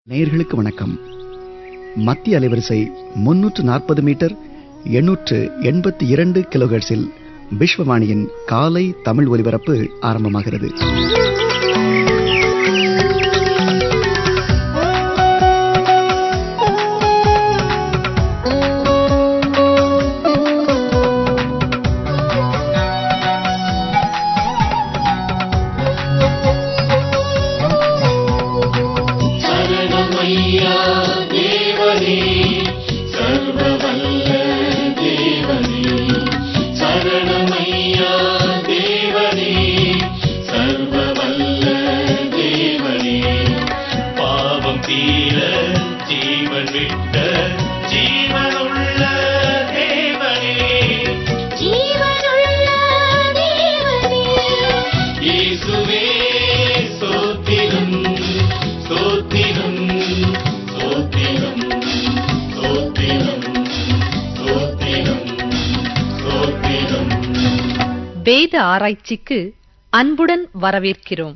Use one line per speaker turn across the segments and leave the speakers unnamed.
நேயர்களுக்கு வணக்கம் மத்திய அலைவரிசை முன்னூற்று நாற்பது மீட்டர் எண்ணூற்று எண்பத்தி இரண்டு கிலோஹெர்ட்ஸில் விஸ்வவாணியின் காலை தமிழ் ஒலிபரப்பு ஆரம்பமாகிறது
சரணமையா தேவனே சர்வவல்ல தேவனே சரணமையா தேவனே சர்வவல்ல தேவனே பாவம் தீர ஜீவன் விட்ட ஜீவனுள்ள தேவனே
ஜீவனுள்ள தேவனே
இயேசுவே ஸ்தோத்திரம் ஸ்தோத்திரம் ஸ்தோத்திரம் ஸ்தோத்திரம் ஸ்தோத்திரம் ஸ்தோத்திரம்
வேத ஆராய்ச்சிக்கு அன்புடன் வரவேற்கிறோம்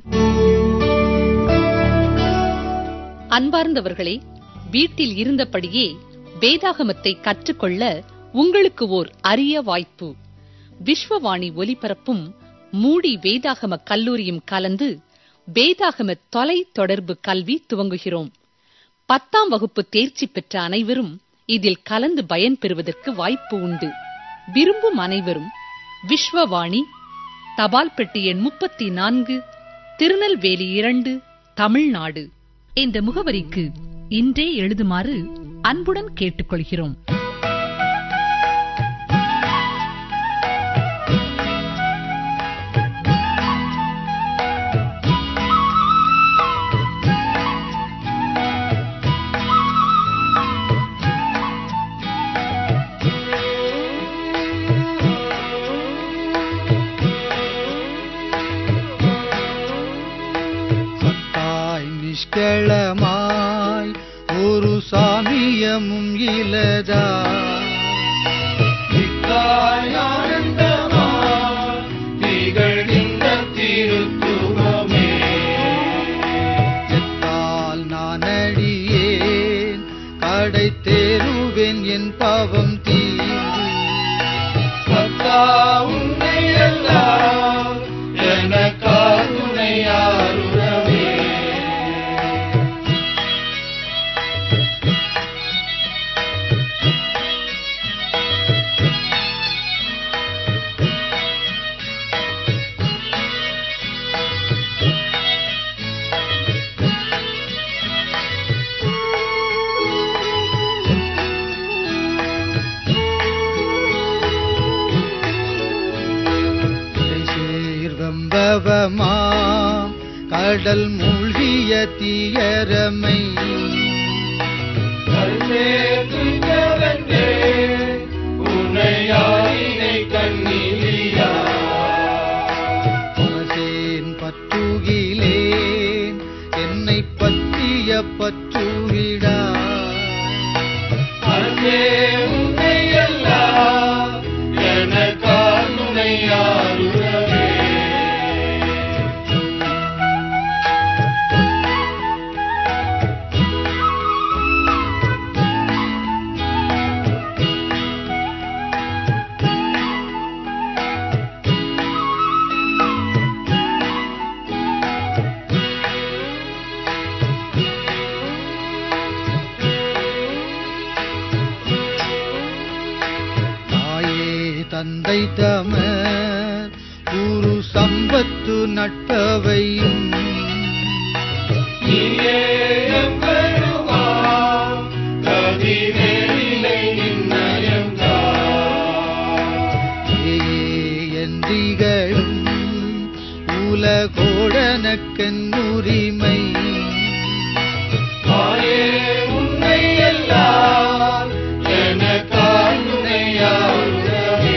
அன்பார்ந்தவர்களே வீட்டில் இருந்தபடியே வேதாகமத்தை கற்றுக்கொள்ள உங்களுக்கு ஓர் அரிய வாய்ப்பு விஸ்வவாணி ஒலிபரப்பும் மூடி வேதாகம கல்லூரியும் கலந்து வேதாகம தொலை தொடர்பு கல்வி துவங்குகிறோம் பத்தாம் வகுப்பு தேர்ச்சி பெற்ற அனைவரும் இதில் கலந்து பயன்பெறுவதற்கு வாய்ப்பு உண்டு விரும்பும் அனைவரும் விஸ்வவாணி தபால் பெட்டி எண் முப்பத்தி நான்கு திருநெல்வேலி இரண்டு தமிழ்நாடு இந்த முகவரிக்கு இன்றே எழுதுமாறு அன்புடன் கேட்டுக்கொள்கிறோம்
சத்தாய் நிஷ்களமாய் ஒரு சாமியமும் இலதா நித்தாய் ஆனந்தமாய் திகழ்கின்ற திருத்துவமே எத்தால் நான் அடியேன் கடை தேருவேன் என் பாவம் தீர்ந்து சத்தா உன்னை எல்லாம் எனக்கா துணையாருடவே சேர்வம்பவமா கடல் மூழ்கிய தீயரமை பரசேன் பற்றுகிலேன் என்னை பற்றிய பற்றுவிடா தாயே தந்தை தமர் குரு சம்பத்து நட்பவையும் என்றிகளும் உலகோடனக்கன் உரிமை உன்னை எல்லாம் எனக்கால் துணையாருடவே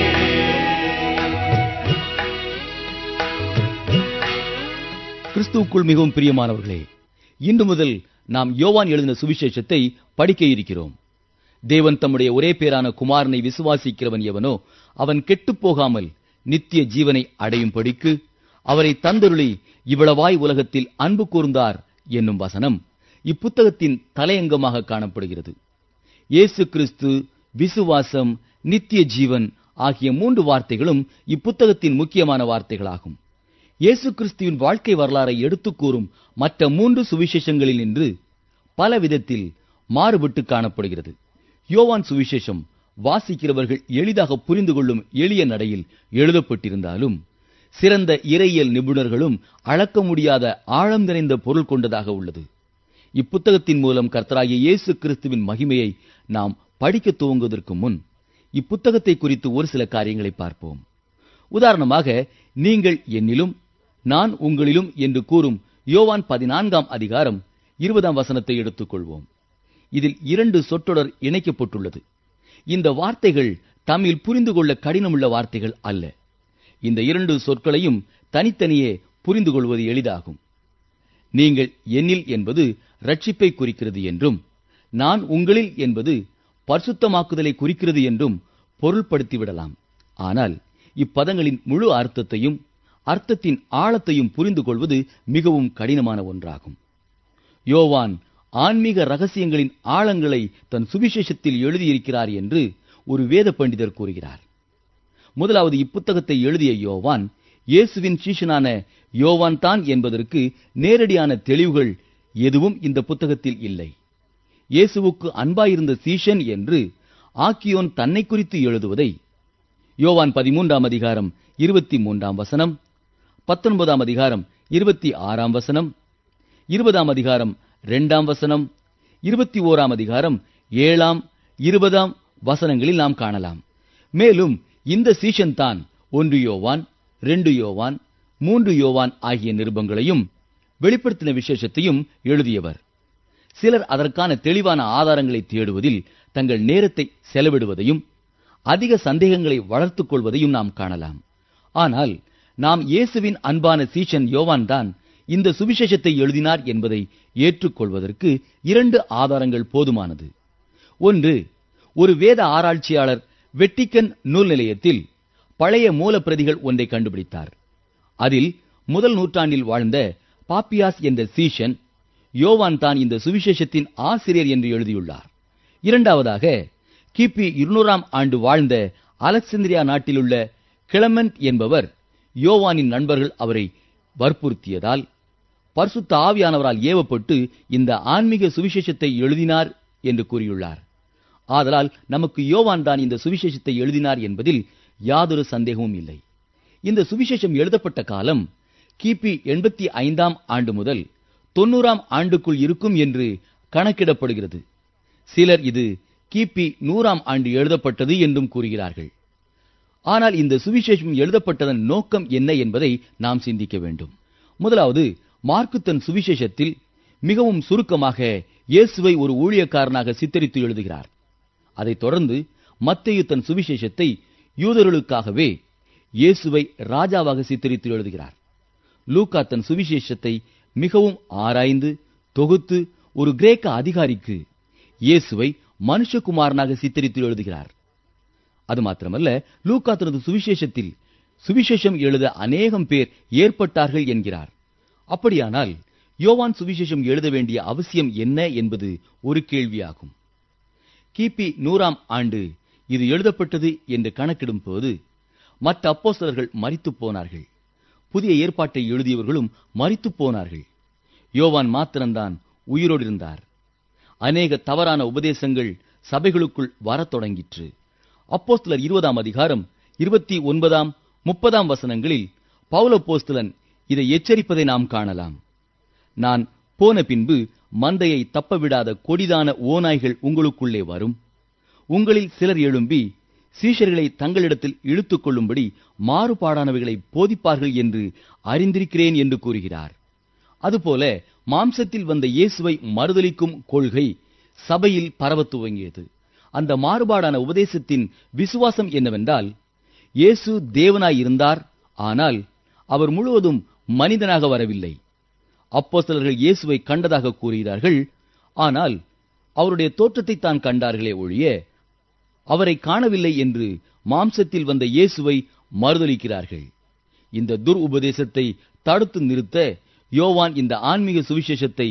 கிறிஸ்துவுக்குள் மிகவும் பிரியமானவர்களே இன்று முதல் நாம் யோவான் எழுதின சுவிசேஷத்தை படிக்க இருக்கிறோம் தேவன் தம்முடைய ஒரே பேரான குமாரனை விசுவாசிக்கிறவன் எவனோ அவன் கெட்டுப் போகாமல் நித்திய ஜீவனை அடையும்படிக்கு அவரை தந்தருளி இவ்வளவாய் உலகத்தில் அன்பு கூர்ந்தார் என்னும் வசனம் இப்புத்தகத்தின் தலையங்கமாக காணப்படுகிறது இயேசு கிறிஸ்து விசுவாசம் நித்திய ஜீவன் ஆகிய மூன்று வார்த்தைகளும் இப்புத்தகத்தின் முக்கியமான வார்த்தைகளாகும் இயேசு கிறிஸ்துவின் வாழ்க்கை வரலாறை எடுத்துக் கூறும் மற்ற மூன்று சுவிசேஷங்களில் நின்று பல விதத்தில் மாறுபட்டு காணப்படுகிறது யோவான் சுவிசேஷம் வாசிக்கிறவர்கள் எளிதாக புரிந்து கொள்ளும் எளிய நடையில் எழுதப்பட்டிருந்தாலும் சிறந்த இறையியல் நிபுணர்களும் அளக்க முடியாத ஆழம் நிறைந்த பொருள் கொண்டதாக உள்ளது இப்புத்தகத்தின் மூலம் கர்த்தராகிய இயேசு கிறிஸ்துவின் மகிமையை நாம் படிக்க துவங்குவதற்கு முன் இப்புத்தகத்தை குறித்து ஒரு சில காரியங்களை பார்ப்போம் உதாரணமாக நீங்கள் என்னிலும் நான் உங்களிலும் என்று கூறும் யோவான் பதினான்காம் அதிகாரம் இருபதாம் வசனத்தை எடுத்துக்கொள்வோம் இதில் இரண்டு சொற்றொடர் இணைக்கப்பட்டுள்ளது இந்த வார்த்தைகள் தமிழ் புரிந்து கொள்ள கடினமுள்ள வார்த்தைகள் அல்ல இந்த இரண்டு சொற்களையும் தனித்தனியே புரிந்து கொள்வது எளிதாகும் நீங்கள் என்னில் என்பது ரட்சிப்பை குறிக்கிறது என்றும் நான் உங்களில் என்பது பரிசுத்தமாக்குதலை குறிக்கிறது என்றும் பொருள்படுத்திவிடலாம் ஆனால் இப்பதங்களின் முழு அர்த்தத்தையும் அர்த்தத்தின் ஆழத்தையும் புரிந்து கொள்வது மிகவும் கடினமான ஒன்றாகும் யோவான் ஆன்மீக ரகசியங்களின் ஆழங்களை தன் சுவிசேஷத்தில் எழுதியிருக்கிறார் என்று ஒரு வேத பண்டிதர் கூறுகிறார் முதலாவது இப்புத்தகத்தை எழுதிய யோவான் இயேசுவின் சீஷனான யோவான் தான் என்பதற்கு நேரடியான தெளிவுகள் எதுவும் இந்த புத்தகத்தில் இல்லை இயேசுவுக்கு அன்பாயிருந்த சீஷன் என்று ஆக்கியோன் தன்னை குறித்து எழுதுவதை யோவான் பதிமூன்றாம் அதிகாரம் இருபத்தி மூன்றாம் வசனம் பத்தொன்பதாம் அதிகாரம் இருபத்தி ஆறாம் வசனம் இருபதாம் அதிகாரம் இரண்டாம் வசனம் இருபத்தி ஓராம் அதிகாரம் ஏழாம் இருபதாம் வசனங்களில் நாம் காணலாம் மேலும் இந்த சீஷன் தான் ஒன்று யோவான் ரெண்டு யோவான் மூன்று யோவான் ஆகிய நிருபங்களையும் வெளிப்படுத்தின விசேஷத்தையும் எழுதியவர் சிலர் அதற்கான தெளிவான ஆதாரங்களை தேடுவதில் தங்கள் நேரத்தை செலவிடுவதையும் அதிக சந்தேகங்களை வளர்த்துக் கொள்வதையும் நாம் காணலாம் ஆனால் நாம் இயேசுவின் அன்பான சீஷன் யோவான் தான் இந்த சுவிசேஷத்தை எழுதினார் என்பதை ஏற்றுக்கொள்வதற்கு இரண்டு ஆதாரங்கள் போதுமானது ஒன்று ஒரு வேத ஆராய்ச்சியாளர் வெட்டிக்கன் நூல் நிலையத்தில் பழைய மூலப்பிரதிகள் ஒன்றை கண்டுபிடித்தார் அதில் முதல் நூற்றாண்டில் வாழ்ந்த பாப்பியாஸ் என்ற சீஷன் யோவான் தான் இந்த சுவிசேஷத்தின் ஆசிரியர் என்று எழுதியுள்ளார் இரண்டாவதாக கிபி இருநூறாம் ஆண்டு வாழ்ந்த அலெக்சாந்திரியா நாட்டிலுள்ள கிளமெண்ட் என்பவர் யோவானின் நண்பர்கள் அவரை வற்புறுத்தியதால் பரிசுத்த ஆவியானவரால் ஏவப்பட்டு இந்த ஆன்மீக சுவிசேஷத்தை எழுதினார் என்று கூறியுள்ளார் ஆதலால் நமக்கு யோவான் தான் இந்த சுவிசேஷத்தை எழுதினார் என்பதில் யாதொரு சந்தேகமும் இல்லை இந்த சுவிசேஷம் எழுதப்பட்ட காலம் கிபி எண்பத்தி ஐந்தாம் ஆண்டு முதல் தொண்ணூறாம் ஆண்டுக்குள் இருக்கும் என்று கணக்கிடப்படுகிறது சிலர் இது கிபி நூறாம் ஆண்டு எழுதப்பட்டது என்றும் கூறுகிறார்கள் ஆனால் இந்த சுவிசேஷம் எழுதப்பட்டதன் நோக்கம் என்ன என்பதை நாம் சிந்திக்க வேண்டும் முதலாவது மார்க்கு தன் சுவிசேஷத்தில் மிகவும் சுருக்கமாக இயேசுவை ஒரு ஊழியக்காரனாக சித்தரித்து எழுதுகிறார் அதைத் தொடர்ந்து மத்தேயு தன் சுவிசேஷத்தை யூதர்களுக்காகவே இயேசுவை ராஜாவாக சித்தரித்து எழுதுகிறார் லூக்கா தன் சுவிசேஷத்தை மிகவும் ஆராய்ந்து தொகுத்து ஒரு கிரேக்க அதிகாரிக்கு இயேசுவை மனுஷகுமாரனாக சித்தரித்து எழுதுகிறார் அது மாத்திரமல்ல லூக்கா தனது சுவிசேஷத்தில் சுவிசேஷம் எழுத அநேகம் பேர் ஏற்பட்டார்கள் என்கிறார் அப்படியானால் யோவான் சுவிசேஷம் எழுத வேண்டிய அவசியம் என்ன என்பது ஒரு கேள்வியாகும் கிபி நூறாம் ஆண்டு இது எழுதப்பட்டது என்று கணக்கிடும் போது மற்ற அப்போஸ்தலர்கள் மரித்துப் போனார்கள் புதிய ஏற்பாட்டை எழுதியவர்களும் மரித்துப் போனார்கள் யோவான் மாத்திரம்தான் உயிரோடு இருந்தார் அநேக தவறான உபதேசங்கள் சபைகளுக்குள் வரத் தொடங்கிற்று அப்போஸ்தலர் இருபதாம் அதிகாரம் இருபத்தி ஒன்பதாம் முப்பதாம் வசனங்களில் பவுலப்போஸ்தலன் இதை எச்சரிப்பதை நாம் காணலாம் நான் போன பின்பு மந்தையை தப்பவிடாத கொடிதான ஓநாய்கள் உங்களுக்குள்ளே வரும் உங்களில் சிலர் எழும்பி சீஷர்களை தங்களிடத்தில் இழுத்துக் கொள்ளும்படி மாறுபாடானவைகளை போதிப்பார்கள் என்று அறிந்திருக்கிறேன் என்று கூறுகிறார் அதுபோல மாம்சத்தில் வந்த இயேசுவை மறுதலிக்கும் கொள்கை சபையில் பரவத் துவங்கியது அந்த மாறுபாடான உபதேசத்தின் விசுவாசம் என்னவென்றால் இயேசு தேவனாய் இருந்தார் ஆனால் அவர் முழுவதும் மனிதனாக வரவில்லை அப்போஸ்தலர்கள் இயேசுவை கண்டதாக கூறுகிறார்கள் ஆனால் அவருடைய தோற்றத்தை தான் கண்டார்களே ஒழிய அவரை காணவில்லை என்று மாம்சத்தில் வந்த இயேசுவை மறுதலிக்கிறார்கள் இந்த துர் உபதேசத்தை தடுத்து நிறுத்த யோவான் இந்த ஆன்மீக சுவிசேஷத்தை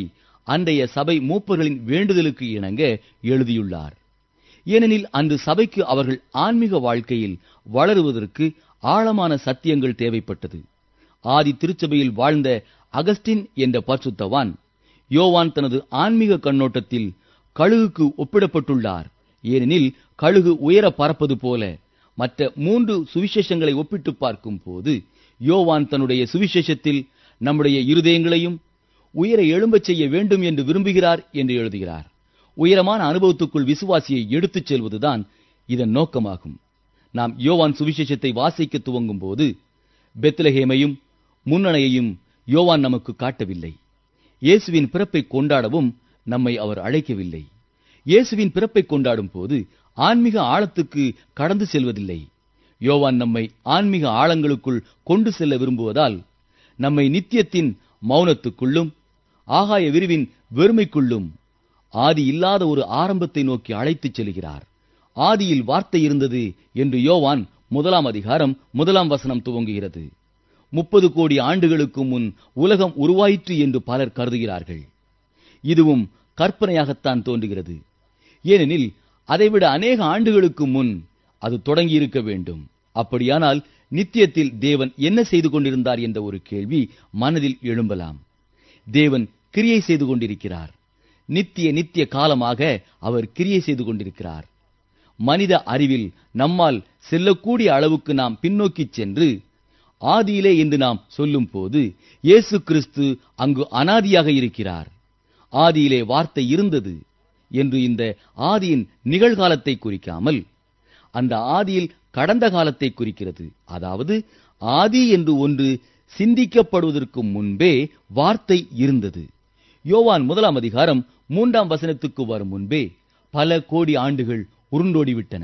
அன்றைய சபை மூப்பர்களின் வேண்டுதலுக்கு இணங்க எழுதியுள்ளார் ஏனெனில் அன்று சபைக்கு அவர்கள் ஆன்மீக வாழ்க்கையில் வளருவதற்கு ஆழமான சத்தியங்கள் தேவைப்பட்டது ஆதி திருச்சபையில் வாழ்ந்த அகஸ்டின் என்ற பரிசுத்தவான் யோவான் தனது ஆன்மீக கண்ணோட்டத்தில் கழுகுக்கு ஒப்பிடப்பட்டுள்ளார் ஏனெனில் கழுகு உயர பறப்பது போல மற்ற மூன்று சுவிசேஷங்களை ஒப்பிட்டு பார்க்கும் போது யோவான் தன்னுடைய சுவிசேஷத்தில் நம்முடைய இருதயங்களையும் உயர எழும்பச் செய்ய வேண்டும் என்று விரும்புகிறார் என்று எழுதுகிறார் உயரமான அனுபவத்துக்குள் விசுவாசியை எடுத்துச் செல்வதுதான் இதன் நோக்கமாகும் நாம் யோவான் சுவிசேஷத்தை வாசிக்க துவங்கும் போது பெத்லஹேமையும் முன்னணையையும் யோவான் நமக்கு காட்டவில்லை இயேசுவின் பிறப்பை கொண்டாடவும் நம்மை அவர் அழைக்கவில்லை இயேசுவின் பிறப்பை கொண்டாடும் போது ஆன்மீக ஆழத்துக்கு கடந்து செல்வதில்லை யோவான் நம்மை ஆன்மீக ஆழங்களுக்குள் கொண்டு செல்ல விரும்புவதால் நம்மை நித்தியத்தின் மௌனத்துக்குள்ளும் ஆகாய விரிவின் வெறுமைக்குள்ளும் ஆதி இல்லாத ஒரு ஆரம்பத்தை நோக்கி அழைத்துச் செல்கிறார் ஆதியில் வார்த்தை இருந்தது என்று யோவான் முதலாம் அதிகாரம் முதலாம் வசனம் துவங்குகிறது முப்பது கோடி ஆண்டுகளுக்கு முன் உலகம் உருவாயிற்று என்று பலர் கருதுகிறார்கள் இதுவும் கற்பனையாகத்தான் தோன்றுகிறது ஏனெனில் அதைவிட அநேக ஆண்டுகளுக்கு முன் அது தொடங்கியிருக்க வேண்டும் அப்படியானால் நித்தியத்தில் தேவன் என்ன செய்து கொண்டிருந்தார் என்ற ஒரு கேள்வி மனதில் எழும்பலாம் தேவன் கிரியை செய்து கொண்டிருக்கிறார் நித்திய நித்திய காலமாக அவர் கிரியை செய்து கொண்டிருக்கிறார் மனித அறிவில் நம்மால் செல்லக்கூடிய அளவுக்கு நாம் பின்னோக்கிச் சென்று ஆதியிலே என்று நாம் சொல்லும் போது இயேசு கிறிஸ்து அங்கு அனாதியாக இருக்கிறார் ஆதியிலே வார்த்தை இருந்தது என்று இந்த ஆதியின் நிகழ்காலத்தை குறிக்காமல் அந்த ஆதியில் கடந்த காலத்தை குறிக்கிறது அதாவது ஆதி என்று ஒன்று சிந்திக்கப்படுவதற்கு முன்பே வார்த்தை இருந்தது யோவான் முதலாம் அதிகாரம் மூன்றாம் வசனத்துக்கு வரும் முன்பே பல கோடி ஆண்டுகள் உருண்டோடிவிட்டன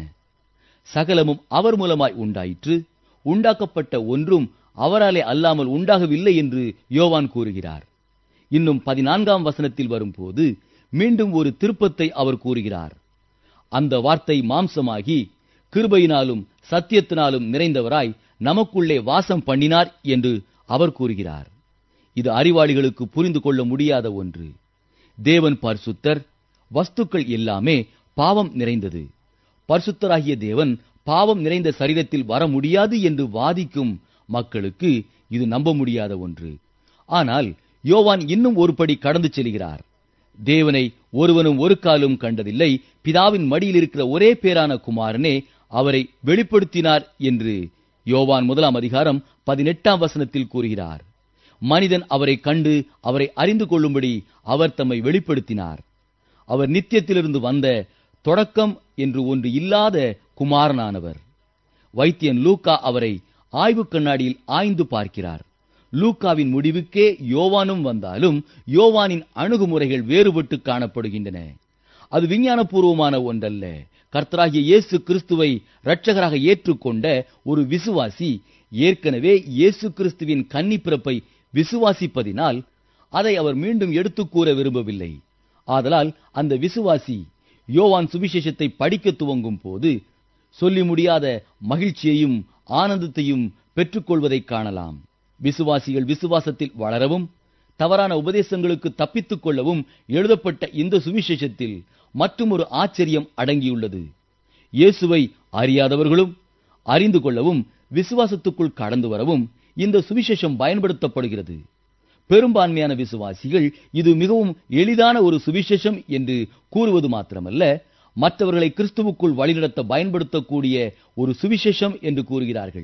சகலமும் அவர் மூலமாய் உண்டாயிற்று உண்டாக்கப்பட்ட ஒன்றும் அவராலே அல்லாமல் உண்டாகவில்லை என்று யோவான் கூறுகிறார் இன்னும் பதினான்காம் வசனத்தில் வரும்போது மீண்டும் ஒரு திருப்பத்தை அவர் கூறுகிறார் அந்த வார்த்தை மாம்சமாகி கிருபையினாலும் சத்தியத்தினாலும் நிறைந்தவராய் நமக்குள்ளே வாசம் பண்ணினார் என்று அவர் கூறுகிறார் இது அறிவாளிகளுக்கு புரிந்து கொள்ள முடியாத ஒன்று தேவன் பரிசுத்தர் வஸ்துக்கள் எல்லாமே பாவம் நிறைந்தது பரிசுத்தராகிய தேவன் பாவம் நிறைந்த சரீரத்தில் வர முடியாது என்று வாதிக்கும் மக்களுக்கு இது நம்ப முடியாத ஒன்று ஆனால் யோவான் இன்னும் ஒரு படி கடந்து செல்கிறார் தேவனை ஒருவனும் ஒரு காலும் கண்டதில்லை பிதாவின் மடியில் இருக்கிற ஒரே பேரான குமாரனே அவரை வெளிப்படுத்தினார் என்று யோவான் முதலாம் அதிகாரம் பதினெட்டாம் வசனத்தில் கூறுகிறார் மனிதன் அவரை கண்டு அவரை அறிந்து கொள்ளும்படி அவர் தம்மை வெளிப்படுத்தினார் அவர் நித்தியத்திலிருந்து வந்த தொடக்கம் என்று ஒன்று இல்லாத குமாரனானவர் வைத்தியன் லூக்கா அவரை ஆய்வு கண்ணாடியில் ஆய்ந்து பார்க்கிறார் லூக்காவின் முடிவுக்கே யோவானும் வந்தாலும் யோவானின் அணுகுமுறைகள் வேறுபட்டு காணப்படுகின்றன அது விஞ்ஞானபூர்வமான ஒன்றல்ல கர்த்தராகிய இயேசு கிறிஸ்துவை இரட்சகராக ஏற்றுக்கொண்ட ஒரு விசுவாசி ஏற்கனவே இயேசு கிறிஸ்துவின் கன்னி பிறப்பை விசுவாசிப்பதினால் அதை அவர் மீண்டும் எடுத்துக் கூற விரும்பவில்லை ஆதலால் அந்த விசுவாசி யோவான் சுவிசேஷத்தை படிக்க துவங்கும் போது சொல்லி முடியாத மகிழ்ச்சியையும் ஆனந்தத்தையும் பெற்றுக்கொள்வதைக் காணலாம் விசுவாசிகள் விசுவாசத்தில் வளரவும் தவறான உபதேசங்களுக்கு தப்பித்துக் கொள்ளவும் எழுதப்பட்ட இந்த சுவிசேஷத்தில் மற்றுமொரு ஆச்சரியம் அடங்கியுள்ளது இயேசுவை அறியாதவர்களும் அறிந்து கொள்ளவும் விசுவாசத்துக்குள் கடந்து வரவும் இந்த சுவிசேஷம் பயன்படுத்தப்படுகிறது பெரும்பான்மையான விசுவாசிகள் இது மிகவும் எளிதான ஒரு சுவிசேஷம் என்று கூறுவது மாத்திரமல்ல மற்றவர்களை கிறிஸ்துவுக்குள் வழிநடத்த பயன்படுத்தக்கூடிய ஒரு சுவிசேஷம் என்று கூறுகிறார்கள்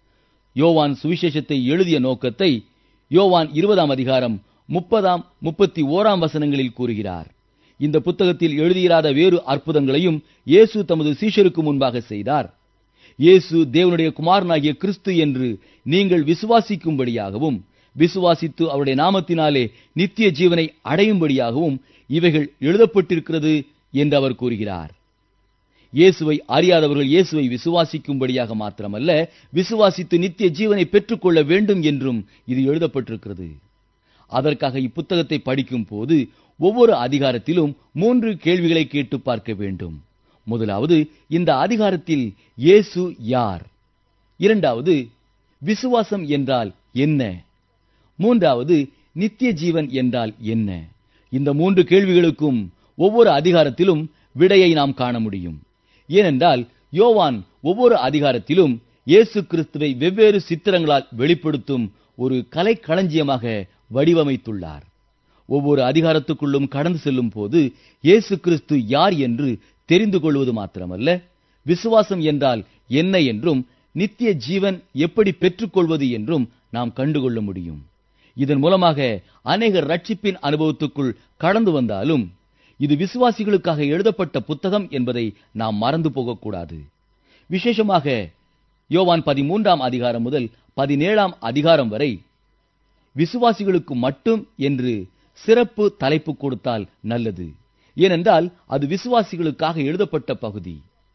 யோவான் சுவிசேஷத்தை எழுதிய நோக்கத்தை யோவான் இருபதாம் அதிகாரம் முப்பதாம் முப்பத்தி ஓராம் வசனங்களில் கூறுகிறார் இந்த புத்தகத்தில் எழுதியிராத வேறு அற்புதங்களையும் இயேசு தமது சீஷருக்கு முன்பாக செய்தார் இயேசு தேவனுடைய குமாரனாகிய கிறிஸ்து என்று நீங்கள் விசுவாசிக்கும்படியாகவும் விசுவாசித்து அவருடைய நாமத்தினாலே நித்திய ஜீவனை அடையும்படியாகவும் இவைகள் எழுதப்பட்டிருக்கிறது என்று அவர் கூறுகிறார் இயேசுவை அறியாதவர்கள் இயேசுவை விசுவாசிக்கும்படியாக மாத்திரமல்ல விசுவாசித்து நித்திய ஜீவனை பெற்றுக்கொள்ள வேண்டும் என்றும் இது எழுதப்பட்டிருக்கிறது அதற்காக இப்புத்தகத்தை படிக்கும் போது ஒவ்வொரு அதிகாரத்திலும் மூன்று கேள்விகளை கேட்டு பார்க்க வேண்டும் முதலாவது இந்த அதிகாரத்தில் இயேசு யார் இரண்டாவது விசுவாசம் என்றால் என்ன மூன்றாவது நித்திய ஜீவன் என்றால் என்ன இந்த மூன்று கேள்விகளுக்கும் ஒவ்வொரு அதிகாரத்திலும் விடையை நாம் காண முடியும் ஏனென்றால் யோவான் ஒவ்வொரு அதிகாரத்திலும் இயேசு கிறிஸ்துவை வெவ்வேறு சித்திரங்களால் வெளிப்படுத்தும் ஒரு கலைக்களஞ்சியமாக வடிவமைத்துள்ளார் ஒவ்வொரு அதிகாரத்துக்குள்ளும் கடந்து செல்லும் போது இயேசு கிறிஸ்து யார் என்று தெரிந்து கொள்வது மாத்திரமல்ல விசுவாசம் என்றால் என்ன என்றும் நித்திய ஜீவன் எப்படி பெற்றுக்கொள்வது என்றும் நாம் கண்டுகொள்ள முடியும் இதன் மூலமாக அநேகர் ரட்சிப்பின் அனுபவத்துக்குள் கடந்து வந்தாலும் இது விசுவாசிகளுக்காக எழுதப்பட்ட புத்தகம் என்பதை நாம் மறந்து போகக்கூடாது விசேஷமாக யோவான் பதிமூன்றாம் அதிகாரம் முதல் பதினேழாம் அதிகாரம் வரை விசுவாசிகளுக்கு மட்டும் என்று சிறப்பு தலைப்பு கொடுத்தால் நல்லது ஏனென்றால் அது விசுவாசிகளுக்காக எழுதப்பட்ட பகுதி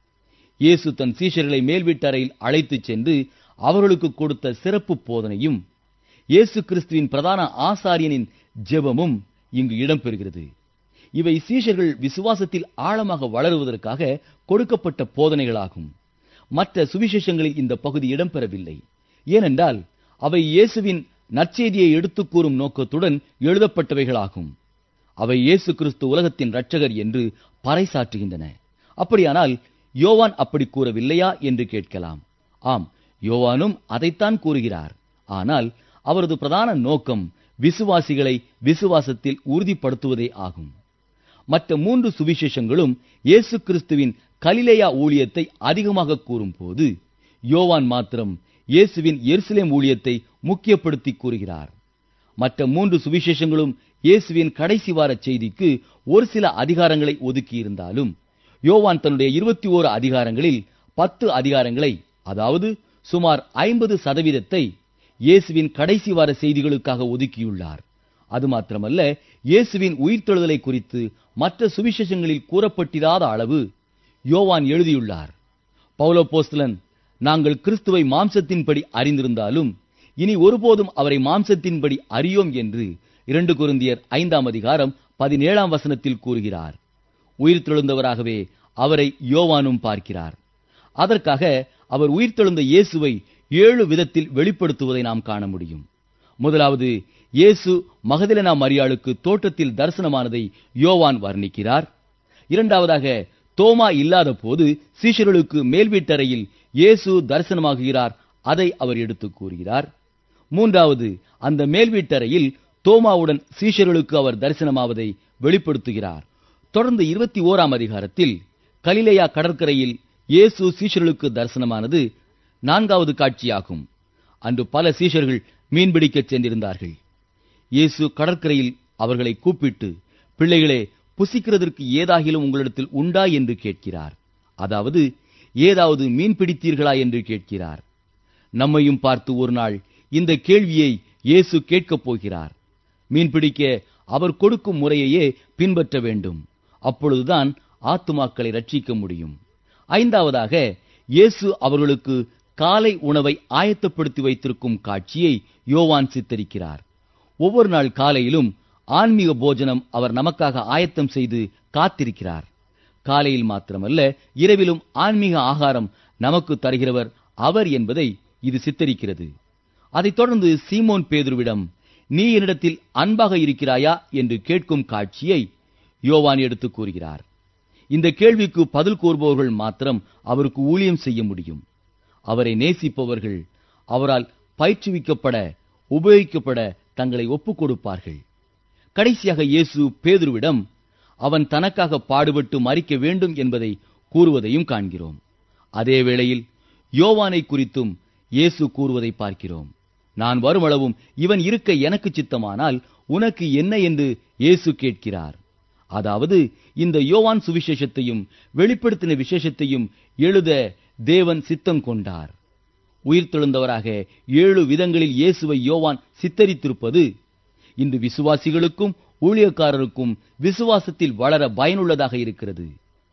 இயேசு தன் சீஷர்களை மேல் வீட்டறையில் அழைத்துச் சென்று அவர்களுக்கு கொடுத்த சிறப்பு போதனையும் இயேசு கிறிஸ்துவின் பிரதான ஆசாரியனின் ஜெபமும் இங்கு இடம்பெறுகிறது இவை சீஷர்கள் விசுவாசத்தில் ஆழமாக வளருவதற்காக கொடுக்கப்பட்ட போதனைகளாகும் மற்ற சுவிசேஷங்களில் இந்த பகுதி இடம்பெறவில்லை ஏனென்றால் அவை இயேசுவின் நற்செய்தியை எடுத்துக் கூறும் நோக்கத்துடன் எழுதப்பட்டவைகளாகும் அவை இயேசு கிறிஸ்து உலகத்தின் இரட்சகர் என்று பறைசாற்றுகின்றன அப்படியானால் யோவான் அப்படி கூறவில்லையா என்று கேட்கலாம் ஆம் யோவானும் அதைத்தான் கூறுகிறார் ஆனால் அவரது பிரதான நோக்கம் விசுவாசிகளை விசுவாசத்தில் உறுதிப்படுத்துவதே ஆகும் மற்ற மூன்று சுவிசேஷங்களும் இயேசு கிறிஸ்துவின் கலிலேயா ஊழியத்தை அதிகமாக கூறும்போது யோவான் மாத்திரம் இயேசுவின் எருசலேம் ஊழியத்தை முக்கியப்படுத்தி கூறுகிறார் மற்ற மூன்று சுவிசேஷங்களும் இயேசுவின் கடைசி வார செய்திக்கு ஒரு சில அதிகாரங்களை ஒதுக்கியிருந்தாலும் யோவான் தன்னுடைய இருபத்தி ஓரு அதிகாரங்களில் பத்து அதிகாரங்களை அதாவது சுமார் ஐம்பது சதவீதத்தை இயேசுவின் கடைசி வார செய்திகளுக்காக ஒதுக்கியுள்ளார் அது மாத்திரமல்ல இயேசுவின் உயிர்த்தெழுதலை குறித்து மற்ற சுவிசேஷங்களில் கூறப்பட்டிராத அளவு யோவான் எழுதியுள்ளார் பௌலோபோஸ்தலன் நாங்கள் கிறிஸ்துவை மாம்சத்தின்படி அறிந்திருந்தாலும் இனி ஒருபோதும் அவரை மாம்சத்தின்படி அறியோம் என்று இரண்டு குருந்தியர் ஐந்தாம் அதிகாரம் பதினேழாம் வசனத்தில் கூறுகிறார் உயிர்த்தெழுந்தவராகவே அவரை யோவானும் பார்க்கிறார் அதற்காக அவர் உயிர்த்தெழுந்த இயேசுவை ஏழு விதத்தில் வெளிப்படுத்துவதை நாம் காண முடியும் முதலாவது இயேசு மகதிலனா மரியாளுக்கு தோட்டத்தில் தரிசனமானதை யோவான் வர்ணிக்கிறார் இரண்டாவதாக தோமா இல்லாத போது சீஷர்களுக்கு மேல் வீட்டறையில் இயேசு தரிசனமாகுகிறார் அதை அவர் எடுத்துக் கூறுகிறார் மூன்றாவது அந்த மேல் வீட்டறையில் தோமாவுடன் சீஷர்களுக்கு அவர் தரிசனமாவதை வெளிப்படுத்துகிறார் தொடர்ந்து இருபத்தி ஓராம் அதிகாரத்தில் கலிலேயா கடற்கரையில் இயேசு சீஷர்களுக்கு தரிசனமானது நான்காவது காட்சியாகும் அன்று பல சீஷர்கள் மீன்பிடிக்கச் சென்றிருந்தார்கள் இயேசு கடற்கரையில் அவர்களை கூப்பிட்டு பிள்ளைகளே புசிக்கிறதற்கு ஏதாகிலும் உங்களிடத்தில் உண்டா என்று கேட்கிறார் அதாவது ஏதாவது மீன் பிடித்தீர்களா என்று கேட்கிறார் நம்மையும் பார்த்து ஒரு நாள் இந்த கேள்வியை இயேசு கேட்கப் போகிறார் மீன் பிடிக்க அவர் கொடுக்கும் முறையையே பின்பற்ற வேண்டும் அப்பொழுதுதான் ஆத்துமாக்களை ரட்சிக்க முடியும் ஐந்தாவதாக இயேசு அவர்களுக்கு காலை உணவை ஆயத்தப்படுத்தி வைத்திருக்கும் காட்சியை யோவான் சித்தரிக்கிறார் ஒவ்வொரு நாள் காலையிலும் ஆன்மீக போஜனம் அவர் நமக்காக ஆயத்தம் செய்து காத்திருக்கிறார் காலையில் மாத்திரமல்ல இரவிலும் ஆன்மீக ஆகாரம் நமக்கு தருகிறவர் அவர் என்பதை இது சித்தரிக்கிறது அதைத் தொடர்ந்து சீமோன் பேதுருவிடம் நீ என்னிடத்தில் அன்பாக இருக்கிறாயா என்று கேட்கும் காட்சியை யோவான் எடுத்து கூறுகிறார் இந்த கேள்விக்கு பதில் கூறுபவர்கள் மாத்திரம் அவருக்கு ஊழியம் செய்ய முடியும் அவரை நேசிப்பவர்கள் அவரால் பயிற்றுவிக்கப்பட உபயோகிக்கப்பட தங்களை ஒப்புக் கொடுப்பார்கள் கடைசியாக இயேசு பேதுருவிடம் அவன் தனக்காக பாடுபட்டு மறிக்க வேண்டும் என்பதை கூறுவதையும் காண்கிறோம் அதே வேளையில் யோவானை குறித்தும் இயேசு கூறுவதை பார்க்கிறோம் நான் வருமளவும் இவன் இருக்க எனக்கு சித்தமானால் உனக்கு என்ன என்று இயேசு கேட்கிறார் அதாவது இந்த யோவான் சுவிசேஷத்தையும் வெளிப்படுத்தின விசேஷத்தையும் எழுத தேவன் சித்தம் கொண்டார் உயிர்த்தெழுந்தவராக ஏழு விதங்களில் இயேசுவை யோவான் சித்தரித்திருப்பது இன்று விசுவாசிகளுக்கும் ஊழியக்காரருக்கும் விசுவாசத்தில் வளர பயனுள்ளதாக இருக்கிறது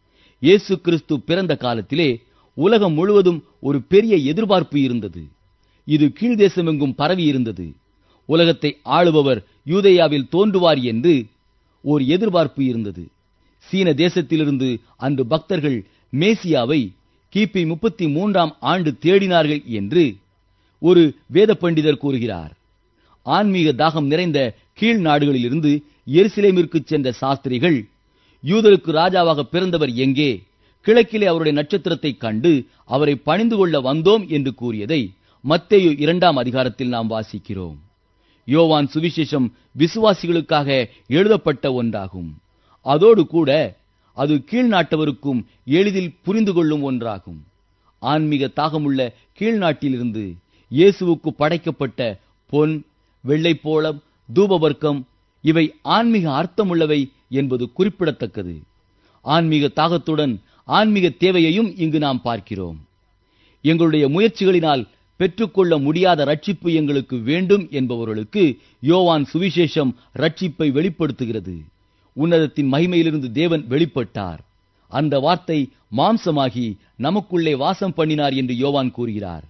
இயேசு கிறிஸ்து பிறந்த காலத்திலே உலகம் முழுவதும் ஒரு பெரிய எதிர்பார்ப்பு இருந்தது இது கீழ்தேசமெங்கும் பரவி இருந்தது உலகத்தை ஆளுபவர் யூதேயாவில் தோன்றுவார் என்று ஓர் எதிர்பார்ப்பு இருந்தது சீன தேசத்திலிருந்து அன்று பக்தர்கள் மேசியாவை கிபி முப்பத்தி மூன்றாம் ஆண்டு தேடினார்கள் என்று ஒரு வேத பண்டிதர் கூறுகிறார் ஆன்மீக தாகம் நிறைந்த கீழ் நாடுகளிலிருந்து எருசலேமிற்கு சென்ற சாஸ்திரிகள் யூதருக்கு ராஜாவாக பிறந்தவர் எங்கே கிழக்கிலே அவருடைய நட்சத்திரத்தை கண்டு அவரை பணிந்து கொள்ள வந்தோம் என்று கூறியதை மத்தேயு இரண்டாம் அதிகாரத்தில் நாம் வாசிக்கிறோம் யோவான் சுவிசேஷம் விசுவாசிகளுக்காக எழுதப்பட்ட ஒன்றாகும் அதோடு கூட அது கீழ்நாட்டவருக்கும் எளிதில் புரிந்து கொள்ளும் ஒன்றாகும் ஆன்மீக தாகமுள்ள கீழ்நாட்டிலிருந்து இயேசுவுக்கு படைக்கப்பட்ட பொன் வெள்ளைப்போளம் தூபவர்க்கம் இவை ஆன்மீக அர்த்தமுள்ளவை என்பது குறிப்பிடத்தக்கது ஆன்மீக தாகத்துடன் ஆன்மீக தேவையையும் இங்கு நாம் பார்க்கிறோம் எங்களுடைய முயற்சிகளினால் பெற்றுக்கொள்ள முடியாத ரட்சிப்பு எங்களுக்கு வேண்டும் என்பவர்களுக்கு யோவான் சுவிசேஷம் ரட்சிப்பை வெளிப்படுத்துகிறது உன்னதத்தின் மகிமையிலிருந்து தேவன் வெளிப்பட்டார் அந்த வார்த்தை மாம்சமாகி நமக்குள்ளே வாசம் பண்ணினார் என்று யோவான் கூறுகிறார்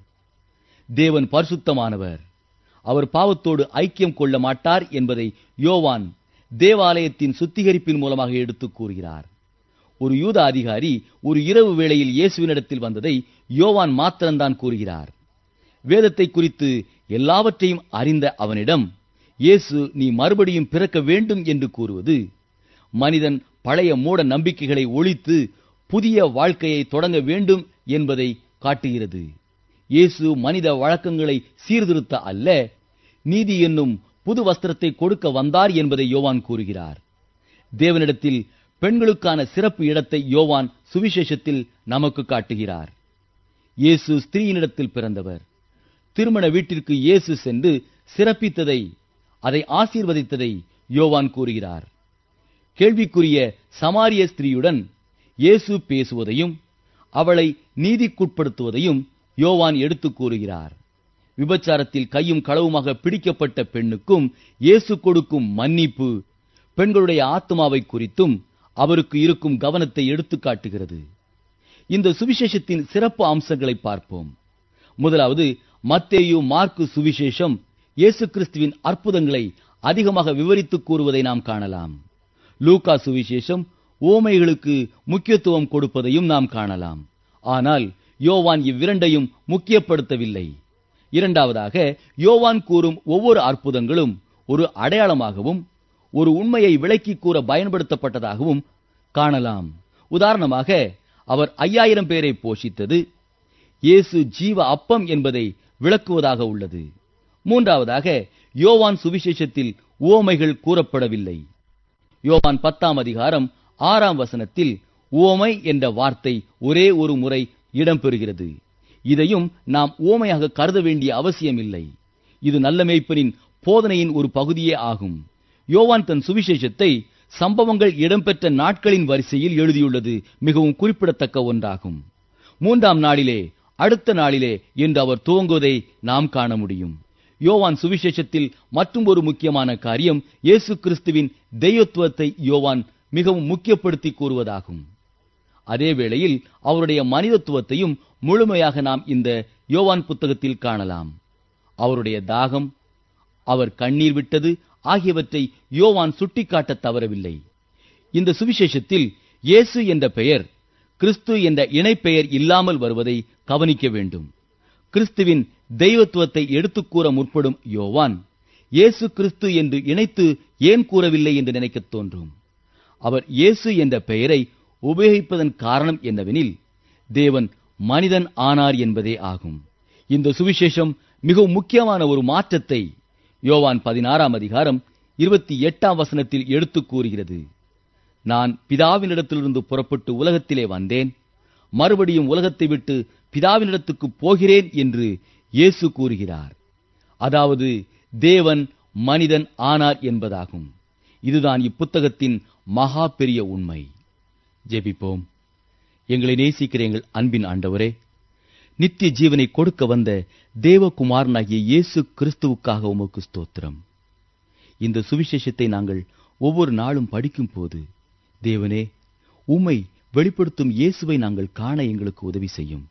தேவன் பரிசுத்தமானவர் அவர் பாவத்தோடு ஐக்கியம் கொள்ள மாட்டார் என்பதை யோவான் தேவாலயத்தின் சுத்திகரிப்பின் மூலமாக எடுத்துக் கூறுகிறார் ஒரு யூத அதிகாரி ஒரு இரவு வேளையில் இயேசுவினிடத்தில் வந்ததை யோவான் மாத்திரம்தான் கூறுகிறார் வேதத்தை குறித்து எல்லாவற்றையும் அறிந்த அவனிடம் இயேசு நீ மறுபடியும் பிறக்க வேண்டும் என்று கூறுவது மனிதன் பழைய மூட நம்பிக்கைகளை ஒழித்து புதிய வாழ்க்கையை தொடங்க வேண்டும் என்பதை காட்டுகிறது இயேசு மனித வழக்கங்களை சீர்திருத்த அல்ல நீதி என்னும் புது வஸ்திரத்தை கொடுக்க வந்தார் என்பதை யோவான் கூறுகிறார் தேவனிடத்தில் பெண்களுக்கான சிறப்பு இடத்தை யோவான் சுவிசேஷத்தில் நமக்கு காட்டுகிறார் இயேசு ஸ்திரீயினிடத்தில் பிறந்தவர் திருமண வீட்டிற்கு இயேசு சென்று சிறப்பித்ததை அதை ஆசீர்வதித்ததை யோவான் கூறுகிறார் கேள்விக்குரிய சமாரிய ஸ்திரீயுடன் இயேசு பேசுவதையும் அவளை நீதிக்குட்படுத்துவதையும் யோவான் எடுத்துக் கூறுகிறார் விபச்சாரத்தில் கையும் களவுமாக பிடிக்கப்பட்ட பெண்ணுக்கும் இயேசு கொடுக்கும் மன்னிப்பு பெண்களுடைய ஆத்மாவை குறித்தும் அவருக்கு இருக்கும் கவனத்தை எடுத்துக் காட்டுகிறது இந்த சுவிசேஷத்தின் சிறப்பு அம்சங்களை பார்ப்போம் முதலாவது மத்தேயு மார்க்கு சுவிசேஷம் இயேசு கிறிஸ்துவின் அற்புதங்களை அதிகமாக விவரித்துக் கூறுவதை நாம் காணலாம் லூக்கா சுவிசேஷம் ஓமைகளுக்கு முக்கியத்துவம் கொடுப்பதையும் நாம் காணலாம் ஆனால் யோவான் இவ்விரண்டையும் முக்கியப்படுத்தவில்லை இரண்டாவதாக யோவான் கூறும் ஒவ்வொரு அற்புதங்களும் ஒரு அடையாளமாகவும் ஒரு உண்மையை விளக்கிக் கூற பயன்படுத்தப்பட்டதாகவும் காணலாம் உதாரணமாக அவர் ஐயாயிரம் பேரை போஷித்தது இயேசு ஜீவ அப்பம் என்பதை விளக்குவதாக உள்ளது மூன்றாவதாக யோவான் சுவிசேஷத்தில் உவமைகள் கூறப்படவில்லை யோவான் பத்தாம் அதிகாரம் ஆறாம் வசனத்தில் உவமை என்ற வார்த்தை ஒரே ஒரு முறை இடம்பெறுகிறது இதையும் நாம் உவமையாக கருத வேண்டிய அவசியமில்லை இது நல்ல மேய்ப்பனின் போதனையின் ஒரு பகுதியே ஆகும் யோவான் தன் சுவிசேஷத்தை சம்பவங்கள் இடம்பெற்ற நாட்களின் வரிசையில் எழுதியுள்ளது மிகவும் குறிப்பிடத்தக்க ஒன்றாகும் மூன்றாம் நாளிலே அடுத்த நாளிலே என்று அவர் துவங்குவதை நாம் காண முடியும் யோவான் சுவிசேஷத்தில் மற்றும் ஒரு முக்கியமான காரியம் இயேசு கிறிஸ்துவின் தெய்வத்துவத்தை யோவான் மிகவும் முக்கியப்படுத்தி கூறுவதாகும் அதே வேளையில் அவருடைய மனிதத்துவத்தையும் முழுமையாக நாம் இந்த யோவான் புத்தகத்தில் காணலாம் அவருடைய தாகம் அவர் கண்ணீர் விட்டது ஆகியவற்றை யோவான் சுட்டிக்காட்ட தவறவில்லை இந்த சுவிசேஷத்தில் இயேசு என்ற பெயர் கிறிஸ்து என்ற இணைப்பெயர் இல்லாமல் வருவதை கவனிக்க வேண்டும் கிறிஸ்துவின் தெய்வத்துவத்தை எடுத்துக் கூற முற்படும் யோவான் இயேசு கிறிஸ்து என்று இணைத்து ஏன் கூறவில்லை என்று நினைக்கத் தோன்றும் அவர் இயேசு என்ற பெயரை உபயோகிப்பதன் காரணம் என்னவெனில் தேவன் மனிதன் ஆனார் என்பதே ஆகும் இந்த சுவிசேஷம் மிகவும் முக்கியமான ஒரு மாற்றத்தை யோவான் பதினாறாம் அதிகாரம் இருபத்தி எட்டாம் வசனத்தில் எடுத்துக் கூறுகிறது நான் பிதாவினிடத்திலிருந்து புறப்பட்டு உலகத்திலே வந்தேன் மறுபடியும் உலகத்தை விட்டு பிதாவினிடத்துக்கு போகிறேன் என்று இயேசு கூறுகிறார் அதாவது தேவன் மனிதன் ஆனார் என்பதாகும் இதுதான் இப்புத்தகத்தின் மகா பெரிய உண்மை ஜெபிப்போம் எங்களை நேசிக்கிற எங்கள் அன்பின் ஆண்டவரே நித்திய ஜீவனை கொடுக்க வந்த தேவகுமாரனாகிய இயேசு கிறிஸ்துவுக்காக உமக்கு ஸ்தோத்திரம் இந்த சுவிசேஷத்தை நாங்கள் ஒவ்வொரு நாளும் படிக்கும் போது தேவனே உம்மை வெளிப்படுத்தும் இயேசுவை நாங்கள் காண எங்களுக்கு உதவி செய்யும்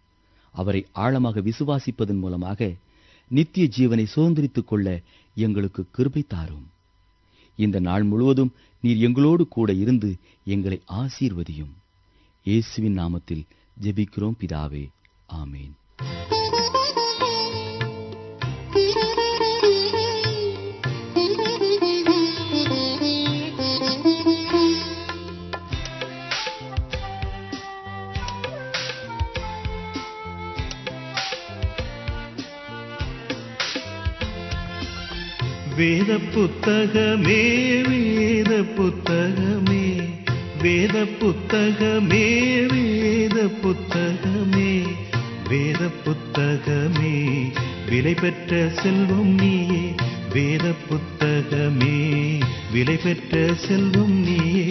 அவரை ஆழமாக விசுவாசிப்பதன் மூலமாக நித்திய ஜீவனை சுதந்திரித்துக் கொள்ள எங்களுக்கு கிருபை தாரும் இந்த நாள் முழுவதும் நீர் எங்களோடு கூட இருந்து எங்களை ஆசீர்வதியும் இயேசுவின் நாமத்தில் ஜெபிக்கிறோம் பிதாவே ஆமேன்
வேத புத்தகமே வேத புத்தகமே வேத புத்தகமே வேத புத்தகமே வேத புத்தகமே விலை பெற்ற செல்வம் நீயே வேத புத்தகமே விலை பெற்ற செல்வம் நீயே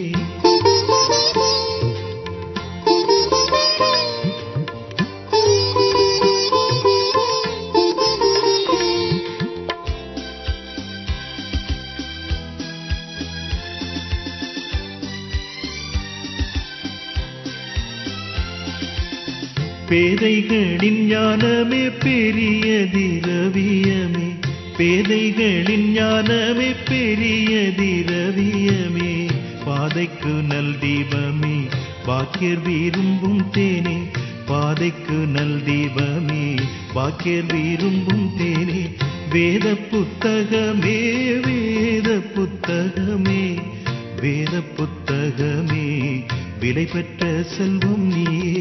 பேதைகளின் ஞானமே பெரிய திரவியமே பேதைகளின் ஞானமே பெரிய திரவியமே பாதைக்கு நல் தீபமே பாக்கியர் விரும்பும் தேனே பாதைக்கு நல் தீபமே பாக்கியர் விரும்பும் தேனே வேத புத்தகமே வேத புத்தகமே வேத புத்தகமே விலை பெற்ற செல்வம் நீயே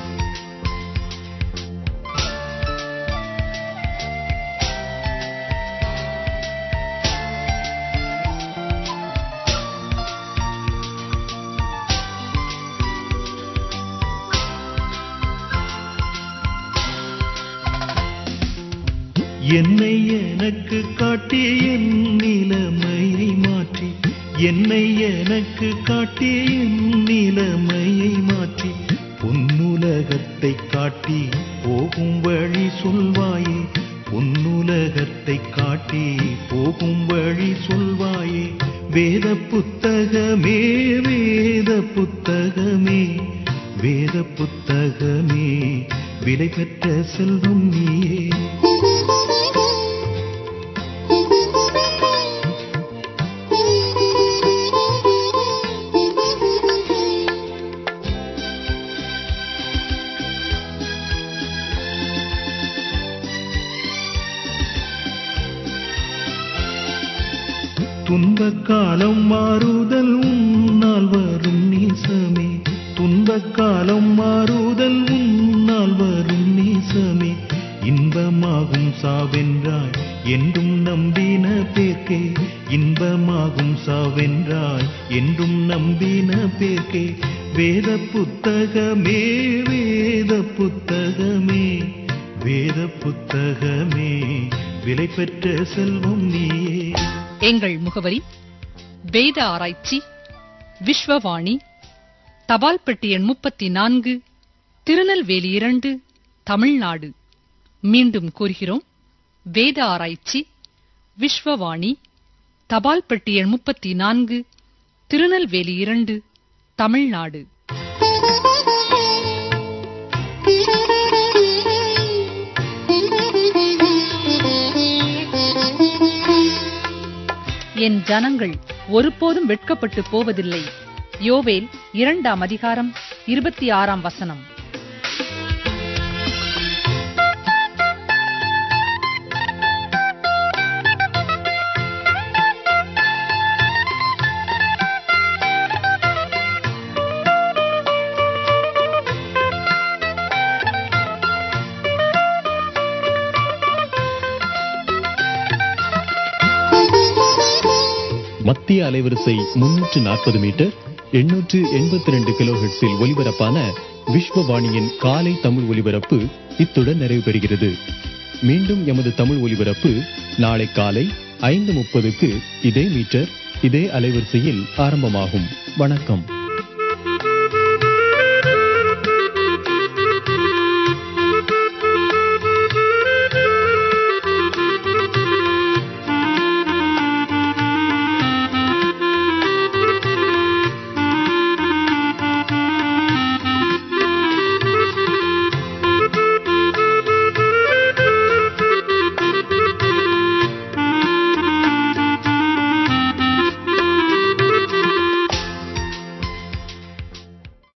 என்னை எனக்கு காட்டி என் நிலைமையை மாற்றி என்னை எனக்கு காட்டி என் நிலைமையை மாற்றி பொன்னுலகத்தை காட்டி போகும் வழி சொல்வாயே பொன்னுலகத்தை காட்டி போகும் வழி சொல்வாயே வேத புத்தகமே வேத புத்தகமே வேத புத்தகமே விலை பெற்ற செல்வம் நீயே துன்பக் காலம் மாறுதல் உன்னால் வரும் நேசமே துன்பக் காலம் மாறுதல் உன்னால் வரும் நேசமே இன்பமாகும் சாவென்றாய் என்றும் நம்பின பேர்க்கே இன்பமாகும் சாவென்றாய் என்றும் நம்பின பேர்க்கே வேத புத்தகமே வேத புத்தகமே வேத புத்தகமே விலை பெற்ற செல்வம் நீயே
எங்கள் முகவரி வேத ஆராய்ச்சி விஸ்வவாணி தபால் பெட்டி எண் முப்பத்தி நான்கு திருநெல்வேலி இரண்டு தமிழ்நாடு மீண்டும் கூறுகிறோம் வேத ஆராய்ச்சி விஸ்வவாணி தபால் பெட்டி எண் முப்பத்தி நான்கு திருநெல்வேலி இரண்டு தமிழ்நாடு என் ஜனங்கள் ஒருபோதும் வெட்கப்பட்டு போவதில்லை யோவேல் இரண்டாம் அதிகாரம் இருபத்தி ஆறாம் வசனம்
மத்திய அலைவரிசை முன்னூற்று நாற்பது மீட்டர் எண்ணூற்று எண்பத்தி ரெண்டு கிலோஹெட்ஸில் ஒலிபரப்பான விஸ்வவாணியின் காலை தமிழ் ஒலிபரப்பு இத்துடன் நிறைவு பெறுகிறது மீண்டும் எமது தமிழ் ஒலிபரப்பு நாளை காலை ஐந்து முப்பதுக்கு இதே மீட்டர் இதே அலைவரிசையில் ஆரம்பமாகும் வணக்கம்